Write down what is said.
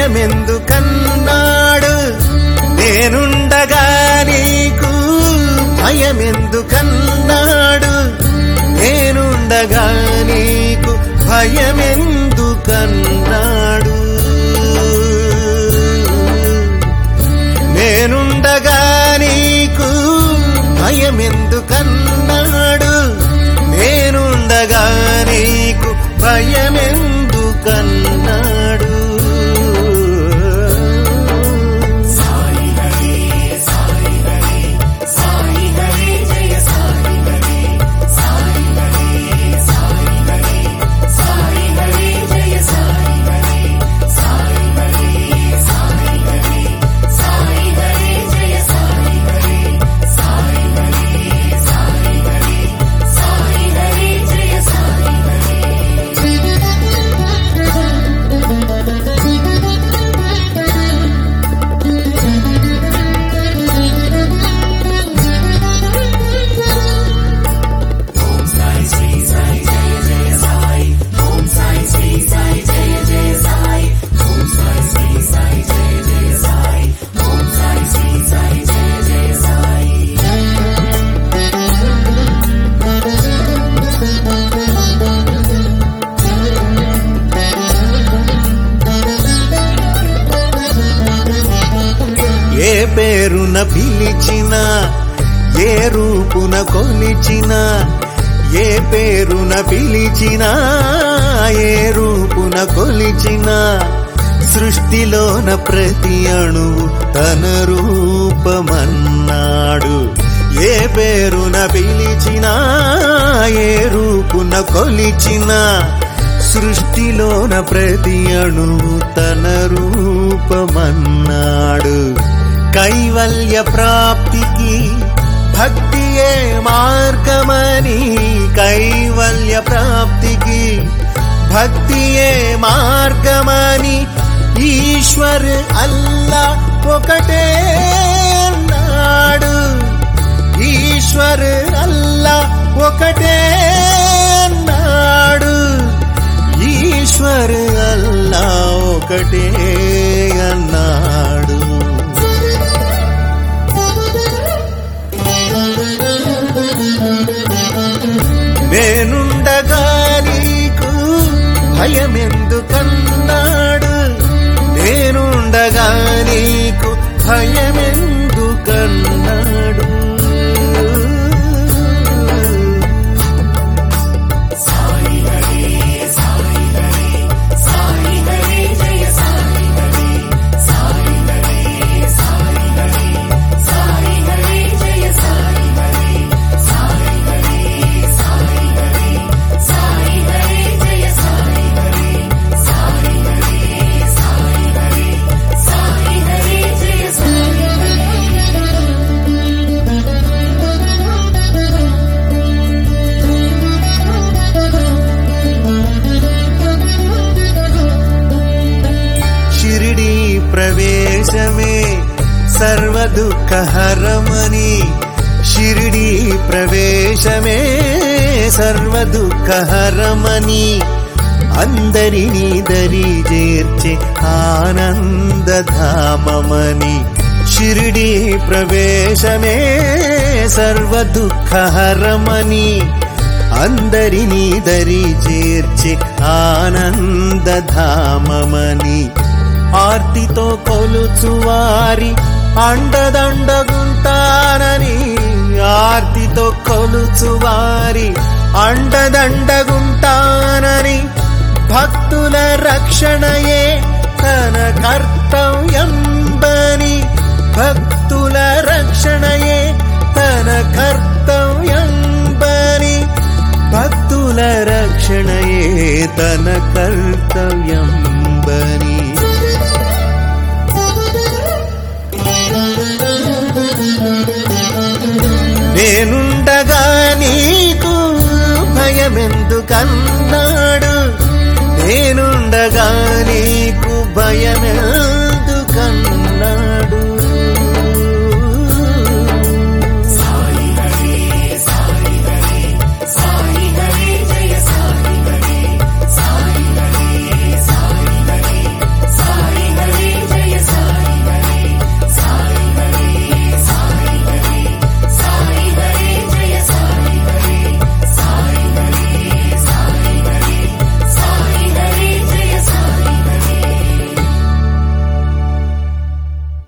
భయమెందుకన్నాడు నేనుండగా నీకు భయమెందుకన్నాడు నేనుండగా నీకు భయమెందుకన్నాడు నేనుండగా నీకు భయమెందుకన్నాడు నేనుండగా నీకు భయమెందుకన్నాడు సాయి హరి సాయి హరి సాయి హరి జయ సాయి హరి సాయి హరి సాయి హరి సాయి హరి జయ సాయి హరి సాయి హరి సాయి హరి సాయి హరి జయ సాయి హరి సాయి హరి సాయి హరి సాయి హరి జయ సాయి హరి ఓం సాయి శ్రీ సాయి జయ జయ సాయి ఓం సాయి శ్రీ సాయి జయ జయ సాయి ఓం సాయి శ్రీ సాయి జయ జయ సాయి ఓం సాయి శ్రీ సాయి జయ జయ సాయి ఏ పేరున పిలిచిన ఏ రూపున కొలిచిన ఏ పేరున పిలిచిన ఏ రూపున కొలిచిన సృష్టిలోన ప్రతి అణువు తన రూపమన్నాడు ఏ పేరున పిలిచిన ఏ రూపున కొలిచిన సృష్టిలోన ప్రతి అణువు తన రూపమన్నాడు కైవల్య ప్రాప్తికి భక్తియే మార్గమని కైవల్య ప్రాప్తికి భక్తియే మార్గమని ఈశ్వర్ అల్లా ఒకటే నాడు ఈశ్వర్ అల్లా ఒకటే అన్నాడు ఈశ్వర్ అల్లా ఒకటే అన్నాడు నేనుండగా నీకు భయమెందుకన్నాడు నేనుండగా నీకు భయమెందుకన్నాడు సాయి హరి సాయి హరి సాయి హరి జయ సాయి హరి సాయి హరి సాయి హరి సాయి హరి జయ సాయి హరి సాయి హరి సాయి హరి సాయి హరి జయ సాయి హరి సాయి హరి సాయి హరి సాయి హరి జయ సాయి హరి షిరిడి ప్రవేశమే సర్వ దుఃఖహరమని షిరిడి ప్రవేశమే సర్వ దుఃఖహరమని అందరినీ దరి చేర్చే ఆనందధామమని షిరిడి ప్రవేశమే సర్వ దుఃఖహరమని అందరినీ దరి చేర్చి ఆనందధామమని ఆర్తితో కొలుచువారి అండదండగుంటానని ఆర్తితో కొలుచువారి అండదండగుంటానని భక్తుల రక్షణయే తన కర్తవ్యం బని భక్తుల రక్షణయే తన కర్తవ్యం బని భక్తుల రక్షణయే తన కర్తవ్యం బని